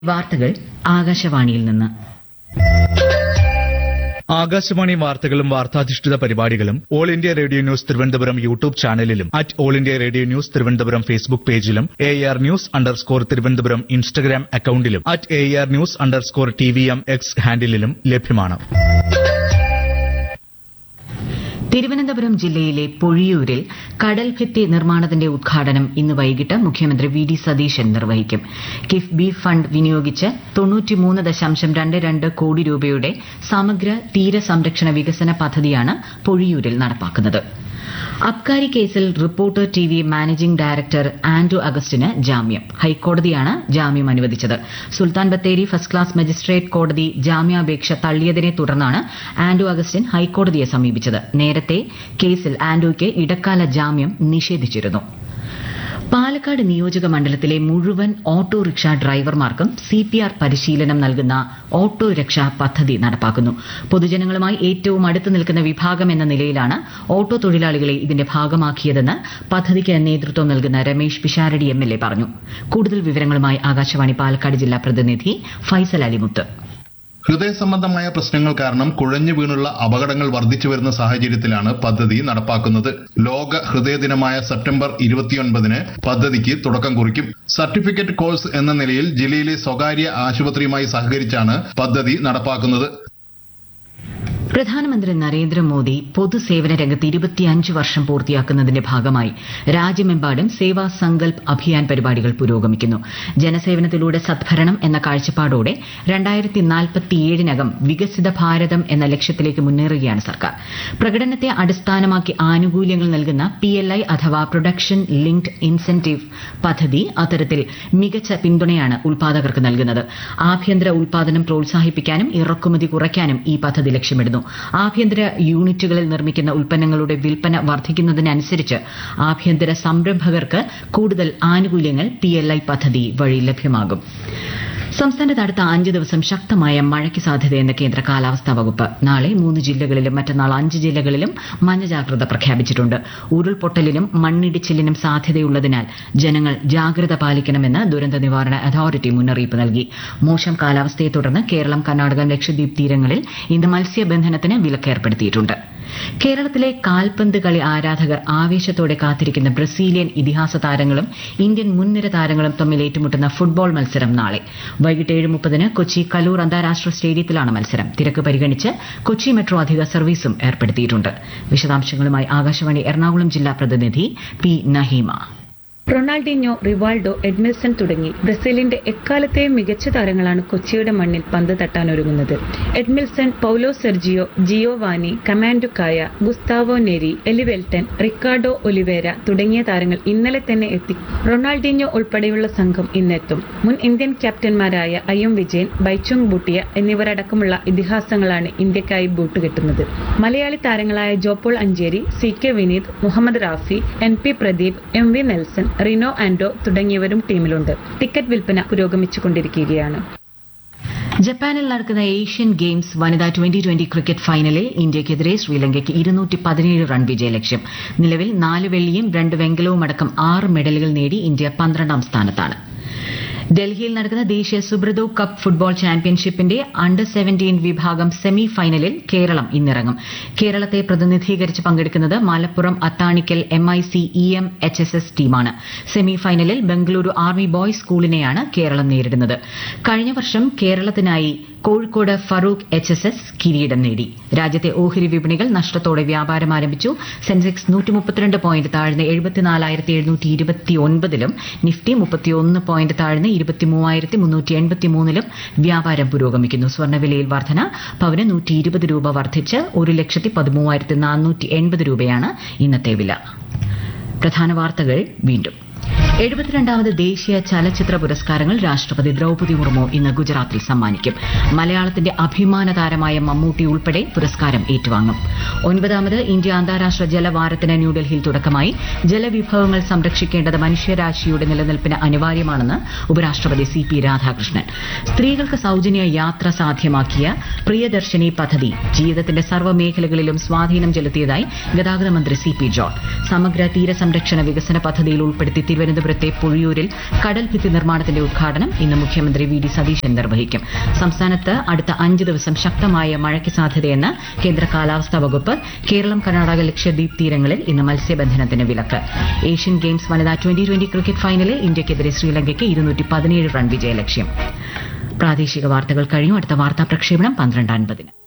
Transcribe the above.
വാർത്തകൾ ആകാശവാണിയിൽ നിന്ന് ആകാശവാണി വാർത്തകളും വാർത്താധിഷ്ഠിത പരിപാടികളും all India radio news Thiruvananthapuram YouTube ചാനലിലും at all India radio news Thiruvananthapuram Facebook പേജിലും A R news underscore Thiruvananthapuram Instagram അക്കൌണ്ടിലും at A R news underscore T V M X ഹാൻഡിലും ലഭ്യമാണ് തിരുവനന്തപുരം ജില്ലയിലെ പൊഴിയൂരിൽ കടൽഭിത്തി നിർമ്മാണത്തിന്റെ ഉദ്ഘാടനം ഇന്ന് വൈകിട്ട് മുഖ്യമന്ത്രി വി ഡി സതീശൻ നിർവഹിക്കും കിഫ്ബി ഫണ്ട് വിനിയോഗിച്ച് തൊണ്ണൂറ്റിമൂന്ന് ദശാംശം രണ്ട് രണ്ട് കോടി രൂപയുടെ സമഗ്ര തീരസംരക്ഷണ വികസന പദ്ധതിയാണ് പൊഴിയൂരിൽ നടപ്പാക്കുന്നത് അബ്കാരി കേസിൽ reporter T V managing director Andrew അഗസ്റ്റിന് ജാമ്യം ഹൈക്കോടതിയാണ് ജാമ്യം അനുവദിച്ചത് Sultan Bathery first class magistrate കോടതി ജാമ്യാപേക്ഷ തള്ളിയതിനെ തുടർന്നാണ് ആൻഡ്രു അഗസ്റ്റിൻ ഹൈക്കോടതിയെ സമീപിച്ചത് നേരത്തെ കേസിൽ ആൻഡ്രുയ്ക്ക് ഇടക്കാല ജാമ്യം നിഷേധിച്ചിരുന്നു പാലക്കാട് നിയോജക മണ്ഡലത്തിലെ മുഴുവൻ ഓട്ടോറിക്ഷ ഡ്രൈവർമാർക്കും സിപിആർ പരിശീലനം നൽകുന്ന ഓട്ടോ രക്ഷാ പദ്ധതി നടപ്പാക്കുന്നു പൊതുജനങ്ങളുമായി ഏറ്റവും അടുത്ത് നിൽക്കുന്ന വിഭാഗം എന്ന നിലയിലാണ് ഓട്ടോ തൊഴിലാളികളെ ഇതിന്റെ ഭാഗമാക്കിയതെന്ന് പദ്ധതിക്ക് നേതൃത്വം നൽകുന്ന Ramesh Pisharody M L A പറഞ്ഞു കൂടുതൽ വിവരങ്ങളുമായി ആകാശവാണി പാലക്കാട് ജില്ലാ പ്രതിനിധി ഫൈസൽ അലിമുത്ത് ഹൃദയ സംബന്ധമായ പ്രശ്നങ്ങൾ കാരണം കുഴഞ്ഞു വീണുള്ള അപകടങ്ങൾ വർദ്ധിച്ചു വരുന്ന സാഹചര്യത്തിലാണ് പദ്ധതി നടപ്പാക്കുന്നത് ലോക ഹൃദയ ദിനമായ സെപ്റ്റംബർ ഇരുപത്തിയൊൻപതിന് പദ്ധതിക്ക് തുടക്കം കുറിക്കും സർട്ടിഫിക്കറ്റ് കോഴ്സ് എന്ന നിലയിൽ ജില്ലയിലെ സ്വകാര്യ ആശുപത്രിയുമായി സഹകരിച്ചാണ് പദ്ധതി നടപ്പാക്കുന്നത് പ്രധാനമന്ത്രി നരേന്ദ്രമോദി പൊതുസേവന രംഗത്ത് ഇരുപത്തിയഞ്ച് വർഷം പൂർത്തിയാക്കുന്നതിന്റെ ഭാഗമായി രാജ്യമെമ്പാടും സേവാ സങ്കൽപ് അഭിയാൻ പരിപാടികൾ പുരോഗമിക്കുന്നു ജനസേവനത്തിലൂടെ സദ്ഭരണം എന്ന കാഴ്ചപ്പാടോടെ രണ്ടായിരത്തി നാൽപ്പത്തിയേഴിനകം വികസിത ഭാരതം എന്ന ലക്ഷ്യത്തിലേക്ക് മുന്നേറുകയാണ് സർക്കാർ പ്രകടനത്തെ അടിസ്ഥാനമാക്കി ആനുകൂല്യങ്ങൾ നൽകുന്ന പി എൽ ഐ അഥവാ പ്രൊഡക്ഷൻ ലിങ്ക്ഡ് ഇൻസെന്റീവ് പദ്ധതി അത്തരത്തിൽ മികച്ച പിന്തുണയാണ് ഉൽപാദകർക്ക് നൽകുന്നത് ആഭ്യന്തര ഉൽപാദനം പ്രോത്സാഹിപ്പിക്കാനും ഇറക്കുമതി കുറയ്ക്കാനും ഈ പദ്ധതി ലക്ഷ്യമിടുന്നു ആഭ്യന്തര യൂണിറ്റുകളിൽ നിർമ്മിക്കുന്ന ഉൽപ്പന്നങ്ങളുടെ വിൽപ്പന വർദ്ധിക്കുന്നതിനനുസരിച്ച് ആഭ്യന്തര സംരംഭകർക്ക് കൂടുതൽ ആനുകൂല്യങ്ങൾ പി എൽ ഐ പദ്ധതി വഴി ലഭ്യമാകും സംസ്ഥാനത്ത് അടുത്ത അഞ്ച് ദിവസം ശക്തമായ മഴയ്ക്ക് സാധ്യതയെന്ന് കേന്ദ്ര കാലാവസ്ഥാ വകുപ്പ് നാളെ മൂന്ന് ജില്ലകളിലും മറ്റന്നാൾ അഞ്ച് ജില്ലകളിലും മഞ്ഞ ജാഗ്രത പ്രഖ്യാപിച്ചിട്ടുണ്ട് ഉരുൾപൊട്ടലിനും മണ്ണിടിച്ചിലിനും സാധ്യതയുള്ളതിനാൽ ജനങ്ങൾ ജാഗ്രത പാലിക്കണമെന്ന് ദുരന്ത നിവാരണ അതോറിറ്റി മുന്നറിയിപ്പ് നൽകി മോശം കാലാവസ്ഥയെ തുടർന്ന് കേരളം കർണാടക ലക്ഷദ്വീപ് തീരങ്ങളിൽ ഇന്ന് മത്സ്യബന്ധനത്തിന് വിലക്കേർപ്പെടുത്തിയിട്ടുണ്ട് കേരളത്തിലെ കാൽപന്ത് കളി ആരാധകർ ആവേശത്തോടെ കാത്തിരിക്കുന്ന ബ്രസീലിയൻ ഇതിഹാസ താരങ്ങളും ഇന്ത്യൻ മുൻനിര താരങ്ങളും തമ്മിൽ ഏറ്റുമുട്ടുന്ന ഫുട്ബോൾ മത്സരം നാളെ വൈകിട്ട് ഏഴ് മുപ്പതിന് കൊച്ചി കലൂർ അന്താരാഷ്ട്ര സ്റ്റേഡിയത്തിലാണ് മത്സരം തിരക്ക് പരിഗണിച്ച് കൊച്ചി മെട്രോ അധിക സർവീസും ഏർപ്പെടുത്തിയിട്ടുണ്ട് വിശദാംശങ്ങളുമായി ആകാശവാണി എറണാകുളം ജില്ലാ പ്രതിനിധി P Naheema Ronaldinho Rivaldo Edmilson തുടങ്ങി ബ്രസീലിന്റെ എക്കാലത്തെയും മികച്ച താരങ്ങളാണ് കൊച്ചിയുടെ മണ്ണിൽ പന്ത് തട്ടാനൊരുങ്ങുന്നത് Edmilson Paulo Sergio Giovanni Camanducaia Gustavo Neri Elivelton Ricardo Oliveira തുടങ്ങിയ താരങ്ങൾ ഇന്നലെ തന്നെ എത്തി റൊണാൾഡിഞ്ഞോ ഉൾപ്പെടെയുള്ള സംഘം ഇന്നെത്തും മുൻ ഇന്ത്യൻ ക്യാപ്റ്റന്മാരായ ഐ എം വിജയൻ ബൈച്ചുങ് ബൂട്ടിയ എന്നിവരടക്കമുള്ള ഇതിഹാസങ്ങളാണ് ഇന്ത്യക്കായി ബൂട്ടുകെട്ടുന്നത് മലയാളി താരങ്ങളായ Jopaul Ancheri C K Vineeth Muhammad Rafi N P Pradeep M V Nelson Rino Anto തുടങ്ങിയവരും ടീമിലുണ്ട് ടിക്കറ്റ് വിൽപ്പന പുരോഗമിച്ചുകൊണ്ടിരിക്കുകയാണ് ജപ്പാനിൽ നടക്കുന്ന ഏഷ്യൻ ഗെയിംസ് വനിതാ ട്വന്റി ട്വന്റി ക്രിക്കറ്റ് ഫൈനലിൽ ഇന്ത്യയ്ക്കെതിരെ ശ്രീലങ്കയ്ക്ക് ഇരുന്നൂറ്റി പതിനേഴ് റൺ വിജയലക്ഷ്യം നിലവിൽ നാല് വെള്ളിയും രണ്ട് വെങ്കലവും അടക്കം ആറ് മെഡലുകൾ നേടി ഇന്ത്യ പന്ത്രണ്ടാം സ്ഥാനത്താണ് ഡൽഹിയിൽ നടക്കുന്ന ദേശീയ സുബ്രതോ കപ്പ് ഫുട്ബോൾ ചാമ്പ്യൻഷിപ്പിന്റെ അണ്ടർ സെവന്റീൻ വിഭാഗം സെമി ഫൈനലിൽ കേരളം ഇന്നിറങ്ങും കേരളത്തെ പ്രതിനിധീകരിച്ച് പങ്കെടുക്കുന്നത് Malappuram Athanikkal M I C E M H S S ടീമാണ് സെമി ഫൈനലിൽ ബംഗളൂരു ആർമി ബോയ്സ് സ്കൂളിനെയാണ് കേരളം നേരിടുന്നത് കഴിഞ്ഞ വർഷം കേരളത്തിനായി Kozhikode Farook H S S കിരീടം നേടി രാജ്യത്തെ ഓഹരി വിപണികൾ നഷ്ടത്തോടെ വ്യാപാരം ആരംഭിച്ചു സെൻസെക്സ് നൂറ്റി മുപ്പത്തിരണ്ട് പോയിന്റ് താഴ്ന്ന് എഴുപത്തിനാലായിരത്തി എഴുന്നൂറ്റി ഇരുപത്തി ഒൻപതിലും നിഫ്റ്റി മുപ്പത്തിയൊന്ന് പോയിന്റ് താഴ്ന്ന് ഇരുപത്തിമൂവായിരത്തി മുന്നൂറ്റി എൺപത്തിമൂന്നിലും വ്യാപാരം പുരോഗമിക്കുന്നു സ്വർണ്ണവിലയിൽ വർധന പവന് നൂറ്റി ഇരുപത് രൂപ വർദ്ധിച്ച് ഒരു ലക്ഷത്തി പതിമൂവായിരത്തി നാനൂറ്റി എൺപത് രൂപയാണ് ഇന്നത്തെ വില പ്രധാന വാർത്തകൾ വീണ്ടും എഴുപത്തിരണ്ടാമത് ദേശീയ ചലച്ചിത്ര പുരസ്കാരങ്ങൾ രാഷ്ട്രപതി ദ്രൌപതി മുർമു ഇന്ന് ഗുജറാത്തിൽ സമ്മാനിക്കും മലയാളത്തിന്റെ അഭിമാന താരമായ മമ്മൂട്ടി ഉൾപ്പെടെ പുരസ്കാരം ഏറ്റുവാങ്ങും ഒൻപതാമത് ഇന്ത്യ അന്താരാഷ്ട്ര ജലവാരത്തിന് ന്യൂഡൽഹിയിൽ തുടക്കമായി ജലവിഭവങ്ങൾ സംരക്ഷിക്കേണ്ടത് മനുഷ്യരാശിയുടെ നിലനിൽപ്പിന് അനിവാര്യമാണെന്ന് ഉപരാഷ്ട്രപതി സി പി രാധാകൃഷ്ണൻ സ്ത്രീകൾക്ക് സൌജന്യ യാത്ര സാധ്യമാക്കിയ പ്രിയദർശിനി പദ്ധതി ജീവിതത്തിന്റെ സർവ്വമേഖലകളിലും സ്വാധീനം ചെലുത്തിയതായി ഗതാഗത മന്ത്രി സി പി ജോൺ സമഗ്ര തീരസംരക്ഷണ വികസന പദ്ധതിയിൽ ഉൾപ്പെടുത്തി തിരുവനന്തപുരം തിരുവനന്തപുരത്തെ പൊഴിയൂരിൽ കടൽ ഭിത്തി നിർമ്മാണത്തിന്റെ ഉദ്ഘാടനം ഇന്ന് മുഖ്യമന്ത്രി വി ഡി സതീശൻ നിർവഹിക്കും സംസ്ഥാനത്ത് അടുത്ത അഞ്ച് ദിവസം ശക്തമായ മഴയ്ക്ക് സാധ്യതയെന്ന് കേന്ദ്ര കാലാവസ്ഥാ വകുപ്പ് കേരളം കർണാടക ലക്ഷദ്വീപ് തീരങ്ങളിൽ ഇന്ന് മത്സ്യബന്ധനത്തിന് വിലക്ക് ഏഷ്യൻ ഗെയിംസ് വനിതാ ട്വന്റി ട്വന്റി ക്രിക്കറ്റ് ഫൈനലിൽ ഇന്ത്യക്കെതിരെ ശ്രീലങ്കയ്ക്ക് ഇരുന്നൂറ്റി പതിനേഴ് റൺ വിജയലക്ഷ്യം പ്രാദേശിക വാർത്തകൾ കഴിഞ്ഞു അടുത്ത വാർത്താ പ്രക്ഷേപണം പന്ത്രണ്ട് അൻപതിന്